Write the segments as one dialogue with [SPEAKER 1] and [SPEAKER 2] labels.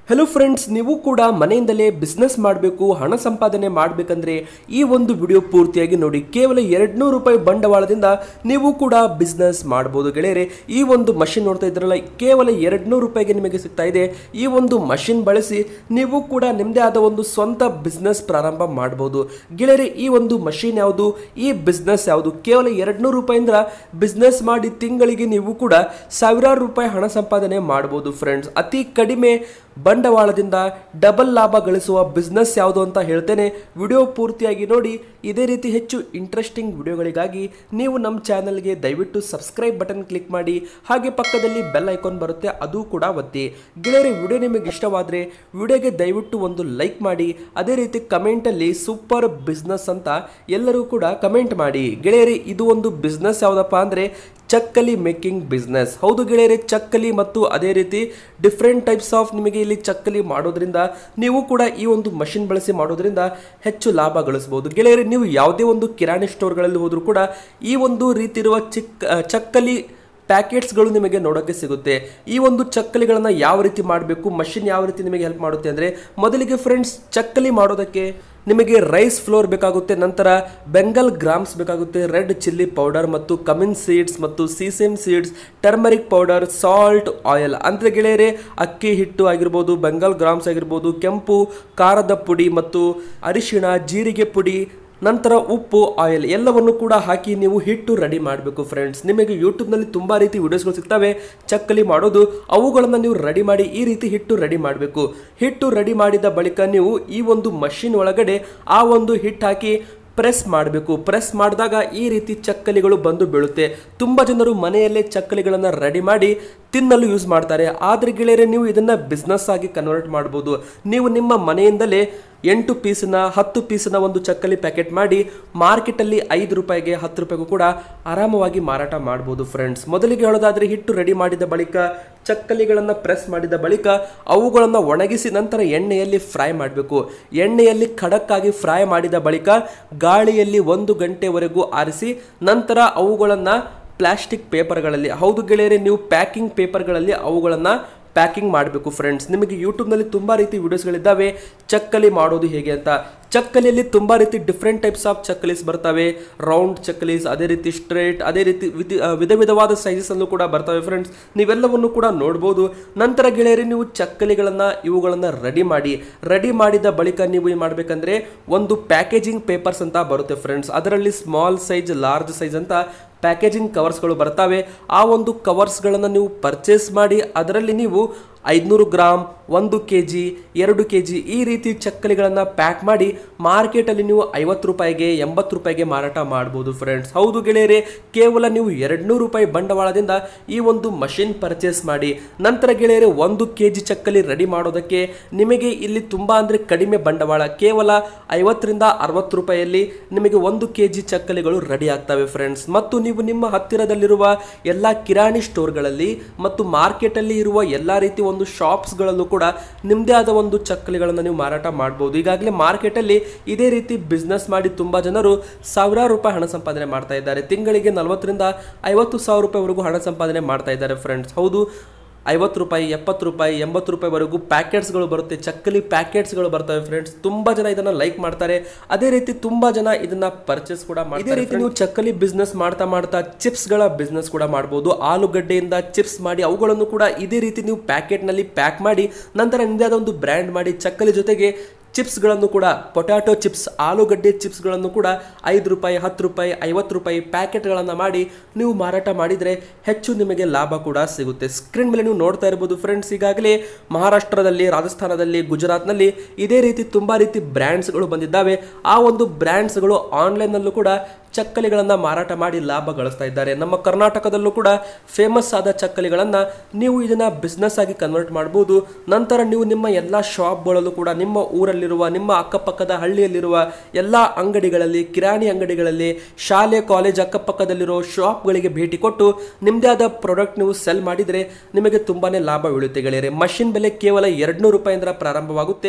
[SPEAKER 1] hello friends ನೀವು ಕೂಡ ಮನೆಯಿಂದಲೇ ಬಿಸ್ನೆಸ್ ಮಾಡಬೇಕು ಹಣ ಸಂಪಾದನೆ ಮಾಡಬೇಕಂದ್ರೆ ಈ ಒಂದು ವಿಡಿಯೋ ಪೂರ್ತಿಯಾಗಿ ನೋಡಿ ಕೇವಲ ಎರಡ್ನೂರು ರೂಪಾಯಿ ಬಂಡವಾಳದಿಂದ ನೀವು ಕೂಡ ಬಿಸ್ನೆಸ್ ಮಾಡ್ಬೋದು ಗೆಳೆಯರೆ ಈ ಒಂದು ಮಷಿನ್ ನೋಡ್ತಾ ಇದ್ರಲ್ಲ ಕೇವಲ ಎರಡ್ನೂರು ರೂಪಾಯಿಗೆ ನಿಮಗೆ ಸಿಗ್ತಾ ಇದೆ ಈ ಒಂದು ಮಷಿನ್ ಬಳಸಿ ನೀವು ಕೂಡ ನಿಮ್ಮದೇ ಆದ ಒಂದು ಸ್ವಂತ ಬಿಸ್ನೆಸ್ ಪ್ರಾರಂಭ ಮಾಡ್ಬೋದು ಗೆಳೆಯರೆ ಈ ಒಂದು ಮಷಿನ್ ಯಾವುದು ಈ ಬಿಸ್ನೆಸ್ ಯಾವುದು ಕೇವಲ ಎರಡ್ನೂರು ರೂಪಾಯಿಂದ ಬಿಸ್ನೆಸ್ ಮಾಡಿ ತಿಂಗಳಿಗೆ ನೀವು ಕೂಡ ಸಾವಿರಾರು ರೂಪಾಯಿ ಹಣ ಸಂಪಾದನೆ ಮಾಡ್ಬೋದು ಫ್ರೆಂಡ್ಸ್ ಅತಿ ಕಡಿಮೆ ಬಂಡವಾಳದಿಂದ ಡಬಲ್ ಲಾಭ ಗಳಿಸುವ ಬಿಸ್ನೆಸ್ ಯಾವುದು ಅಂತ ಹೇಳ್ತೇನೆ ವಿಡಿಯೋ ಪೂರ್ತಿಯಾಗಿ ನೋಡಿ ಇದೇ ರೀತಿ ಹೆಚ್ಚು ಇಂಟ್ರೆಸ್ಟಿಂಗ್ ವಿಡಿಯೋಗಳಿಗಾಗಿ ನೀವು ನಮ್ಮ ಚಾನಲ್ಗೆ ದಯವಿಟ್ಟು ಸಬ್ಸ್ಕ್ರೈಬ್ ಬಟನ್ ಕ್ಲಿಕ್ ಮಾಡಿ ಹಾಗೆ ಪಕ್ಕದಲ್ಲಿ ಬೆಲ್ ಐಕಾನ್ ಬರುತ್ತೆ ಅದು ಕೂಡ ಒತ್ತಿ ಗೆಳೆಯರೆ ವಿಡಿಯೋ ನಿಮಗೆ ಇಷ್ಟವಾದರೆ ವಿಡಿಯೋಗೆ ದಯವಿಟ್ಟು ಒಂದು ಲೈಕ್ ಮಾಡಿ ಅದೇ ರೀತಿ ಕಮೆಂಟಲ್ಲಿ ಸೂಪರ್ ಬಿಸ್ನೆಸ್ ಅಂತ ಎಲ್ಲರೂ ಕೂಡ ಕಮೆಂಟ್ ಮಾಡಿ ಗೆಳೆಯರೆ ಇದು ಒಂದು ಬಿಸ್ನೆಸ್ ಯಾವುದಪ್ಪ ಅಂದರೆ ಚಕ್ಕಲಿ ಮೇಕಿಂಗ್ ಬಿಸ್ನೆಸ್ ಹೌದು ಗೆಳೆಯರೆ ಚಕ್ಕಲಿ ಮತ್ತು ಅದೇ ರೀತಿ ಡಿಫ್ರೆಂಟ್ ಟೈಪ್ಸ್ ಆಫ್ ನಿಮಗೆ ಇಲ್ಲಿ ಚಕ್ಕಲಿ ಮಾಡೋದ್ರಿಂದ ನೀವು ಕೂಡ ಈ ಒಂದು ಮಷಿನ್ ಬಳಸಿ ಮಾಡೋದ್ರಿಂದ ಹೆಚ್ಚು ಲಾಭ ಗಳಿಸಬಹುದು ಗೆಳೆಯರೆ ನೀವು ಯಾವುದೇ ಒಂದು ಕಿರಾಣಿ ಸ್ಟೋರ್ಗಳಲ್ಲಿ ಹೋದರೂ ಕೂಡ ಈ ಒಂದು ರೀತಿ ಇರುವ ಚಿಕ್ಕ ಆ, ಚಕ್ಕಲಿ ಪ್ಯಾಕೆಟ್ಸ್ಗಳು ನಿಮಗೆ ನೋಡೋಕ್ಕೆ ಸಿಗುತ್ತೆ ಈ ಒಂದು ಚಕ್ಕಲಿಗಳನ್ನು ಯಾವ ರೀತಿ ಮಾಡಬೇಕು ಮಷಿನ್ ಯಾವ ರೀತಿ ನಿಮಗೆ ಹೆಲ್ಪ್ ಮಾಡುತ್ತೆ ಅಂದರೆ ಮೊದಲಿಗೆ ಫ್ರೆಂಡ್ಸ್ ಚಕ್ಕಲಿ ಮಾಡೋದಕ್ಕೆ ನಿಮಗೆ ರೈಸ್ ಫ್ಲೋರ್ ಬೇಕಾಗುತ್ತೆ ನಂತರ ಬೆಂಗಲ್ ಗ್ರಾಮ್ಸ್ ಬೇಕಾಗುತ್ತೆ ರೆಡ್ ಚಿಲ್ಲಿ ಪೌಡರ್ ಮತ್ತು ಕಮಿನ್ ಸೀಡ್ಸ್ ಮತ್ತು sesame seeds turmeric powder salt oil ಅಂದರೆ ಗೆಳೆಯರೆ ಅಕ್ಕಿ ಹಿಟ್ಟು ಆಗಿರ್ಬೋದು ಬೆಂಗಲ್ ಗ್ರಾಮ್ಸ್ ಆಗಿರ್ಬೋದು ಕೆಂಪು ಖಾರದ ಪುಡಿ ಮತ್ತು ಅರಿಶಿಣ ಜೀರಿಗೆ ಪುಡಿ ನಂತರ ಉಪ್ಪು ಆಯಿಲ್ ಎಲ್ಲವನ್ನು ಕೂಡ ಹಾಕಿ ನೀವು ಹಿಟ್ಟು ರೆಡಿ ಮಾಡಬೇಕು ಫ್ರೆಂಡ್ಸ್ ನಿಮಗೆ ಯೂಟ್ಯೂಬ್ನಲ್ಲಿ ತುಂಬ ರೀತಿ ವಿಡಿಯೋಸ್ಗಳು ಸಿಗ್ತವೆ ಚಕ್ಕಲಿ ಮಾಡೋದು ಅವುಗಳನ್ನು ನೀವು ರೆಡಿ ಮಾಡಿ ಈ ರೀತಿ ಹಿಟ್ಟು ರೆಡಿ ಮಾಡಬೇಕು ಹಿಟ್ಟು ರೆಡಿ ಮಾಡಿದ ಬಳಿಕ ನೀವು ಈ ಒಂದು ಮಷಿನ್ ಒಳಗಡೆ ಆ ಒಂದು ಹಿಟ್ಟು ಹಾಕಿ ಪ್ರೆಸ್ ಮಾಡಬೇಕು ಪ್ರೆಸ್ ಮಾಡಿದಾಗ ಈ ರೀತಿ ಚಕ್ಕಲಿಗಳು ಬಂದು ಬೀಳುತ್ತೆ ತುಂಬ ಜನರು ಮನೆಯಲ್ಲೇ ಚಕ್ಕಲಿಗಳನ್ನು ರೆಡಿ ಮಾಡಿ ತಿನ್ನಲು ಯೂಸ್ ಮಾಡ್ತಾರೆ ಆದರೆ ಗೆಳೆಯರೆ ನೀವು ಇದನ್ನು ಬಿಸ್ನೆಸ್ ಆಗಿ ಕನ್ವರ್ಟ್ ಮಾಡ್ಬೋದು ನೀವು ನಿಮ್ಮ ಮನೆಯಿಂದಲೇ ಎಂಟು ಪೀಸಿನ ಹತ್ತು ಪೀಸಿನ ಒಂದು ಚಕ್ಕಲಿ ಪ್ಯಾಕೆಟ್ ಮಾಡಿ ಮಾರ್ಕೆಟಲ್ಲಿ ಐದು ರೂಪಾಯಿಗೆ ಹತ್ತು ರೂಪಾಯಿಗೂ ಕೂಡ ಆರಾಮವಾಗಿ ಮಾರಾಟ ಮಾಡ್ಬೋದು ಫ್ರೆಂಡ್ಸ್ ಮೊದಲಿಗೆ ಹೇಳೋದಾದ್ರೆ ಹಿಟ್ಟು ರೆಡಿ ಮಾಡಿದ ಬಳಿಕ ಚಕ್ಕಲಿಗಳನ್ನು ಪ್ರೆಸ್ ಮಾಡಿದ ಬಳಿಕ ಅವುಗಳನ್ನು ಒಣಗಿಸಿ ನಂತರ ಎಣ್ಣೆಯಲ್ಲಿ ಫ್ರೈ ಮಾಡಬೇಕು ಎಣ್ಣೆಯಲ್ಲಿ ಖಡಕ್ಕಾಗಿ ಫ್ರೈ ಮಾಡಿದ ಬಳಿಕ ಗಾಳಿಯಲ್ಲಿ ಒಂದು ಗಂಟೆವರೆಗೂ ಆರಿಸಿ ನಂತರ ಅವುಗಳನ್ನು ಪ್ಲಾಸ್ಟಿಕ್ ಪೇಪರ್ಗಳಲ್ಲಿ ಹೌದು ಗೆಳೆಯರೆ ನೀವು ಪ್ಯಾಕಿಂಗ್ ಪೇಪರ್ಗಳಲ್ಲಿ ಅವುಗಳನ್ನು ಪ್ಯಾಕಿಂಗ್ ಮಾಡಬೇಕು ಫ್ರೆಂಡ್ಸ್ ನಿಮಗೆ ಯೂಟ್ಯೂಬ್ನಲ್ಲಿ ತುಂಬ ರೀತಿ ವಿಡಿಯೋಸ್ಗಳಿದ್ದಾವೆ ಚಕ್ಕಲಿ ಮಾಡೋದು ಹೇಗೆ ಅಂತ ಚಕ್ಕಲಿಯಲ್ಲಿ ತುಂಬ ರೀತಿ ಡಿಫ್ರೆಂಟ್ ಟೈಪ್ಸ್ ಆಫ್ ಚಕ್ಕಲೀಸ್ ಬರ್ತವೆ ರೌಂಡ್ ಚಕ್ಕಲೀಸ್ ಅದೇ ರೀತಿ ಸ್ಟ್ರೇಟ್ ಅದೇ ರೀತಿ ವಿಧ ಆ, ವಿಧ ವಿಧವಾದ ಸೈಜಸಲ್ಲೂ ಕೂಡ ಬರ್ತವೆ ಫ್ರೆಂಡ್ಸ್ ನೀವೆಲ್ಲವನ್ನು ಕೂಡ ನೋಡ್ಬೋದು ನಂತರ ಗೆಳೆಯರಿ ನೀವು ಚಕ್ಕಲಿಗಳನ್ನು ಇವುಗಳನ್ನು ರೆಡಿ ಮಾಡಿ ರೆಡಿ ಮಾಡಿದ ಬಳಿಕ ನೀವು ಏನು ಮಾಡಬೇಕಂದ್ರೆ ಒಂದು ಪ್ಯಾಕೇಜಿಂಗ್ ಪೇಪರ್ಸ್ ಅಂತ ಬರುತ್ತೆ ಫ್ರೆಂಡ್ಸ್ ಅದರಲ್ಲಿ ಸ್ಮಾಲ್ ಸೈಜ್ ಲಾರ್ಜ್ ಸೈಜ್ ಅಂತ ಪ್ಯಾಕೇಜಿಂಗ್ ಕವರ್ಸ್ಗಳು ಬರ್ತವೆ ಆ ಒಂದು ಕವರ್ಸ್ಗಳನ್ನು ನೀವು ಪರ್ಚೇಸ್ ಮಾಡಿ ಅದರಲ್ಲಿ ನೀವು ಐದುನೂರು ಗ್ರಾಮ್ ಒಂದು ಕೆ ಜಿ ಎರಡು ಕೆ ಜಿ ಈ ರೀತಿ ಚಕ್ಕಲಿಗಳನ್ನು ಪ್ಯಾಕ್ ಮಾಡಿ ಮಾರ್ಕೆಟಲ್ಲಿ ನೀವು ಐವತ್ತು ರೂಪಾಯಿಗೆ ಎಂಬತ್ತು ರೂಪಾಯಿಗೆ ಮಾರಾಟ ಮಾಡ್ಬೋದು ಫ್ರೆಂಡ್ಸ್ ಹೌದು ಗೆಳೆಯರೆ ಕೇವಲ ನೀವು ಎರಡುನೂರು ರೂಪಾಯಿ ಬಂಡವಾಳದಿಂದ ಈ ಒಂದು ಮಷಿನ್ ಪರ್ಚೇಸ್ ಮಾಡಿ ನಂತರ ಗೆಳೆಯರೆ ಒಂದು ಕೆ ಜಿ ಚಕ್ಕಲಿ ರೆಡಿ ಮಾಡೋದಕ್ಕೆ ನಿಮಗೆ ಇಲ್ಲಿ ತುಂಬ ಅಂದರೆ ಕಡಿಮೆ ಬಂಡವಾಳ ಕೇವಲ ಐವತ್ತರಿಂದ ಅರವತ್ತು ರೂಪಾಯಿಯಲ್ಲಿ ನಿಮಗೆ ಒಂದು ಕೆ ಜಿ ಚಕ್ಕಲಿಗಳು ರೆಡಿ ಆಗ್ತವೆ ಫ್ರೆಂಡ್ಸ್ ಮತ್ತು ನೀವು ನಿಮ್ಮ ಹತ್ತಿರದಲ್ಲಿರುವ ಎಲ್ಲ ಕಿರಾಣಿ ಸ್ಟೋರ್ಗಳಲ್ಲಿ ಮತ್ತು ಮಾರ್ಕೆಟಲ್ಲಿ ಇರುವ ಎಲ್ಲ ರೀತಿ ಒಂದು ಶಾಪ್ಸ್ಗಳಲ್ಲೂ ಕೂಡ ನಿಮ್ಮದೇ ಆದ ಒಂದು ಚಕ್ಕಲಿಗಳನ್ನು ನೀವು ಮಾರಾಟ ಮಾಡ್ಬೋದು ಈಗಾಗಲೇ ಮಾರ್ಕೆಟಲ್ಲಿ ಇದೇ ರೀತಿ ಬಿಸ್ನೆಸ್ ಮಾಡಿ ತುಂಬ ಜನರು ಸಾವಿರಾರು ರೂಪಾಯಿ ಹಣ ಸಂಪಾದನೆ ಮಾಡ್ತಾ ಇದ್ದಾರೆ ತಿಂಗಳಿಗೆ ನಲವತ್ತರಿಂದ ಐವತ್ತು ಸಾವಿರ ರೂಪಾಯಿವರೆಗೂ ಹಣ ಸಂಪಾದನೆ ಮಾಡ್ತಾ ಇದ್ದಾರೆ ಫ್ರೆಂಡ್ಸ್ ಹೌದು ಐವತ್ತು ರೂಪಾಯಿ ಎಪ್ಪತ್ತು ರೂಪಾಯಿ ಎಂಬತ್ತು ರೂಪಾಯಿವರೆಗೂ ಪ್ಯಾಕೆಟ್ಸ್ಗಳು ಬರುತ್ತೆ ಚಕ್ಕಲಿ ಪ್ಯಾಕೆಟ್ಸ್ಗಳು ಬರ್ತವೆ ಫ್ರೆಂಡ್ಸ್ ತುಂಬ ಜನ ಇದನ್ನು ಲೈಕ್ ಮಾಡ್ತಾರೆ ಅದೇ ರೀತಿ ತುಂಬ ಜನ ಇದನ್ನ ಪರ್ಚೇಸ್ ಕೂಡ ಮಾಡ್ತಾರೆ ಇದೇ ರೀತಿ ನೀವು ಚಕ್ಕಲಿ ಬಿಸ್ನೆಸ್ ಮಾಡ್ತಾ ಮಾಡ್ತಾ ಚಿಪ್ಸ್ಗಳ ಬಿಸ್ನೆಸ್ ಕೂಡ ಮಾಡ್ಬೋದು ಆಲೂಗಡ್ಡೆಯಿಂದ ಚಿಪ್ಸ್ ಮಾಡಿ ಅವುಗಳನ್ನು ಕೂಡ ಇದೇ ರೀತಿ ನೀವು ಪ್ಯಾಕೆಟ್ನಲ್ಲಿ ಪ್ಯಾಕ್ ಮಾಡಿ ನಂತರ ನಿಮ್ಮದೇ ಆದ ಒಂದು ಬ್ರ್ಯಾಂಡ್ ಮಾಡಿ ಚಕ್ಕಲಿ ಜೊತೆಗೆ ಚಿಪ್ಸ್ಗಳನ್ನು ಕೂಡ ಪೊಟ್ಯಾಟೊ ಚಿಪ್ಸ್ ಆಲೂಗಡ್ಡೆ ಚಿಪ್ಸ್ಗಳನ್ನು ಕೂಡ ಐದು ರೂಪಾಯಿ ಹತ್ತು ರೂಪಾಯಿ ಐವತ್ತು ರೂಪಾಯಿ ಪ್ಯಾಕೆಟ್ಗಳನ್ನು ಮಾಡಿ ನೀವು ಮಾರಾಟ ಮಾಡಿದರೆ ಹೆಚ್ಚು ನಿಮಗೆ ಲಾಭ ಕೂಡ ಸಿಗುತ್ತೆ ಸ್ಕ್ರೀನ್ ಮೇಲೆ ನೀವು ನೋಡ್ತಾ ಇರ್ಬೋದು ಫ್ರೆಂಡ್ಸ್ ಈಗಾಗಲೇ ಮಹಾರಾಷ್ಟ್ರದಲ್ಲಿ ರಾಜಸ್ಥಾನದಲ್ಲಿ ಗುಜರಾತ್ನಲ್ಲಿ ಇದೇ ರೀತಿ ತುಂಬ ರೀತಿ ಬ್ರ್ಯಾಂಡ್ಸ್ಗಳು ಬಂದಿದ್ದಾವೆ ಆ ಒಂದು ಬ್ರ್ಯಾಂಡ್ಸ್ಗಳು ಆನ್ಲೈನ್ನಲ್ಲೂ ಕೂಡ ಚಕ್ಕಲಿಗಳನ್ನು ಮಾರಾಟ ಮಾಡಿ ಲಾಭ ಗಳಿಸ್ತಾ ಇದ್ದಾರೆ ನಮ್ಮ ಕರ್ನಾಟಕದಲ್ಲೂ ಕೂಡ ಫೇಮಸ್ ಆದ ಚಕ್ಕಲಿಗಳನ್ನು ನೀವು ಇದನ್ನು ಬಿಸ್ನೆಸ್ ಆಗಿ ಕನ್ವರ್ಟ್ ಮಾಡ್ಬೋದು ನಂತರ ನೀವು ನಿಮ್ಮ ಎಲ್ಲ ಶಾಪ್ಗಳಲ್ಲೂ ಕೂಡ ನಿಮ್ಮ ಊರಲ್ಲಿರುವ ನಿಮ್ಮ ಅಕ್ಕಪಕ್ಕದ ಹಳ್ಳಿಯಲ್ಲಿರುವ ಎಲ್ಲ ಅಂಗಡಿಗಳಲ್ಲಿ ಕಿರಾಣಿ ಅಂಗಡಿಗಳಲ್ಲಿ ಶಾಲೆ ಕಾಲೇಜ್ ಅಕ್ಕಪಕ್ಕದಲ್ಲಿರೋ ಶಾಪ್ಗಳಿಗೆ ಭೇಟಿ ಕೊಟ್ಟು ನಿಮ್ಮದೇ ಆದ ಪ್ರಾಡಕ್ಟ್ ನೀವು ಸೆಲ್ ಮಾಡಿದರೆ ನಿಮಗೆ ತುಂಬಾನೇ ಲಾಭ ಬೀಳುತ್ತೆ ಗೆಳೆಯರೆ ಮಷಿನ್ ಬೆಲೆ ಕೇವಲ ಎರಡ್ನೂರು ರೂಪಾಯಿಂದ ಪ್ರಾರಂಭವಾಗುತ್ತೆ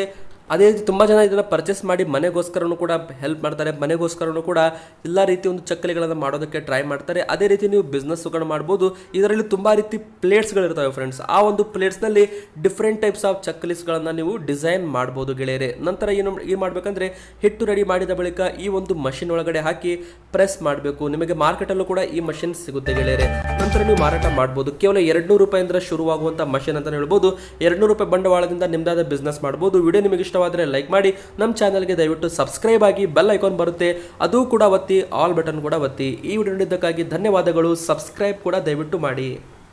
[SPEAKER 1] ಅದೇ ರೀತಿ ತುಂಬ ಜನ ಇದನ್ನು ಪರ್ಚೇಸ್ ಮಾಡಿ ಮನೆಗೋಸ್ಕರನೂ ಕೂಡ ಹೆಲ್ಪ್ ಮಾಡ್ತಾರೆ ಮನೆಗೋಸ್ಕರನೂ ಕೂಡ ಎಲ್ಲ ರೀತಿ ಒಂದು ಚಕ್ಕಲಿಗಳನ್ನು ಮಾಡೋದಕ್ಕೆ ಟ್ರೈ ಮಾಡ್ತಾರೆ ಅದೇ ರೀತಿ ನೀವು ಬಿಸ್ನೆಸ್ಗಳು ಮಾಡ್ಬೋದು ಇದರಲ್ಲಿ ತುಂಬ ರೀತಿ ಪ್ಲೇಟ್ಸ್ಗಳಿರ್ತವೆ ಫ್ರೆಂಡ್ಸ್ ಆ ಒಂದು ಪ್ಲೇಟ್ಸ್ನಲ್ಲಿ ಡಿಫ್ರೆಂಟ್ ಟೈಪ್ಸ್ ಆಫ್ ಚಕ್ಕಲೀಸ್ಗಳನ್ನು ನೀವು ಡಿಸೈನ್ ಮಾಡ್ಬೋದು ಗೆಳೆಯರೆ ನಂತರ ಏನು ಏನು ಮಾಡಬೇಕಂದ್ರೆ ಹಿಟ್ಟು ರೆಡಿ ಮಾಡಿದ ಬಳಿಕ ಈ ಒಂದು ಮಷಿನ್ ಒಳಗಡೆ ಹಾಕಿ ಪ್ರೆಸ್ ಮಾಡಬೇಕು ನಿಮಗೆ ಮಾರ್ಕೆಟಲ್ಲೂ ಕೂಡ ಈ ಮಷಿನ್ ಸಿಗುತ್ತೆ ಗೆಳೆಯರೆ ನಂತರ ನೀವು ಮಾರಾಟ ಮಾಡ್ಬೋದು ಕೇವಲ ಎರಡು ನೂರು ರೂಪಾಯಿಂದ ಶುರುವಾಗುವಂಥ ಮಷಿನ್ ಅಂತ ಹೇಳ್ಬೋದು ಎರಡು ನೂರು ರೂಪಾಯಿ ಬಂಡವಾಳದಿಂದ ನಿಮ್ದಾದ ಬಿಸ್ನೆಸ್ ಮಾಡ್ಬೋದು ವಿಡಿಯೋ ನಿಮಗೆ ಇಷ್ಟವಾದರೆ ಲೈಕ್ ಮಾಡಿ ನಮ್ಮ ಚಾನಲ್ಗೆ ದಯವಿಟ್ಟು ಸಬ್ಸ್ಕ್ರೈಬ್ ಆಗಿ ಬೆಲ್ ಐಕಾನ್ ಬರುತ್ತೆ ಅದು ಕೂಡ ಒತ್ತಿ ಆಲ್ ಬಟನ್ ಕೂಡ ಒತ್ತಿ ಈ ವಿಡಿಯೋ ನೋಡಿದ್ದಕ್ಕಾಗಿ ಧನ್ಯವಾದಗಳು ಸಬ್ಸ್ಕ್ರೈಬ್ ಕೂಡ ದಯವಿಟ್ಟು ಮಾಡಿ